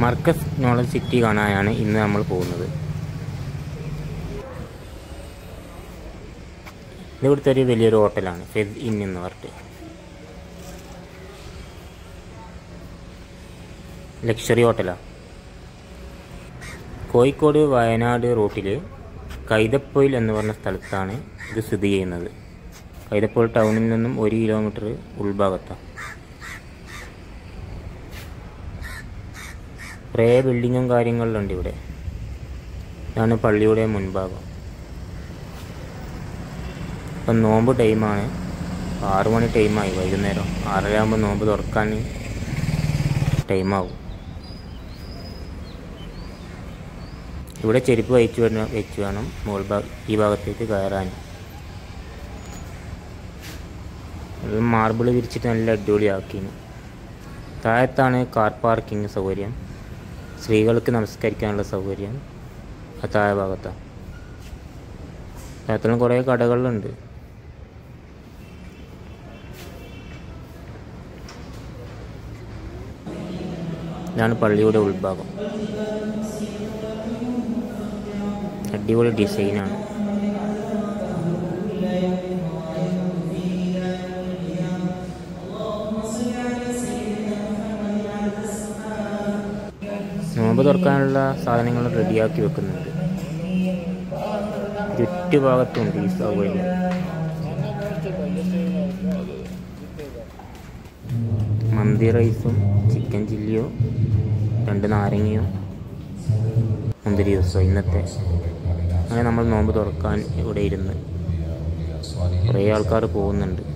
Markaz knowledge city കാണാനാണ് ഇന്ന് നമ്മൾ പോകുന്നത് ഇത് ഇവിടുത്തെ ഒരു വലിയൊരു ഹോട്ടലാണ് ഫെസ് ഇൻ എന്ന് പറഞ്ഞിട്ട് ലക്ഷറി ഹോട്ടലാണ് കോഴിക്കോട് വയനാട് റൂട്ടിൽ കൈതപ്പൊയിൽ എന്ന് പറഞ്ഞ സ്ഥലത്താണ് ഇത് സ്ഥിതി ചെയ്യുന്നത് കൈതപ്പൊയിൽ ടൗണിൽ നിന്നും ഒരു കിലോമീറ്റർ ഉൾഭാഗത്താണ് കുറേ ബിൽഡിങ്ങും കാര്യങ്ങളിലുണ്ട് ഇവിടെ ഇതാണ് പള്ളിയുടെ മുൻഭാഗം ഇപ്പം നോമ്പ് ടൈമാണ് ആറു മണി ടൈമായി വൈകുന്നേരം ആറര ആകുമ്പോൾ നോമ്പ് തുറക്കാൻ ടൈമാവും ഇവിടെ ചെരുപ്പ് വെച്ച് വേണം വെച്ച് വേണം മുകൾ ഭാഗ ഈ ഭാഗത്തേക്ക് കയറാൻ മാർബിൾ വിരിച്ചിട്ട് നല്ല അടിപൊളിയാക്കിന് താഴത്താണ് കാർ പാർക്കിംഗ് സൗകര്യം സ്ത്രീകൾക്ക് നമസ്കരിക്കാനുള്ള സൗകര്യം ആ താഴെ ഭാഗത്താണ് താഴത്തിലും കുറേ കടകളുണ്ട് ഇതാണ് പള്ളിയുടെ ഉൾഭാഗം അടിപൊളി ഡിസൈനാണ് നോമ്പ് തുറക്കാനുള്ള സാധനങ്ങൾ റെഡിയാക്കി വെക്കുന്നുണ്ട് ചുറ്റുഭാഗത്തുണ്ട് ഈ സൗകര്യം മന്തി റൈസും ചിക്കൻ ചില്ലിയോ രണ്ട് നാരങ്ങയോ മുന്തിരി ജ്യൂസോ ഇന്നത്തെ അങ്ങനെ നമ്മൾ നോമ്പ് തുറക്കാൻ ഇവിടെ ഇരുന്ന് കുറേ ആൾക്കാർ പോകുന്നുണ്ട്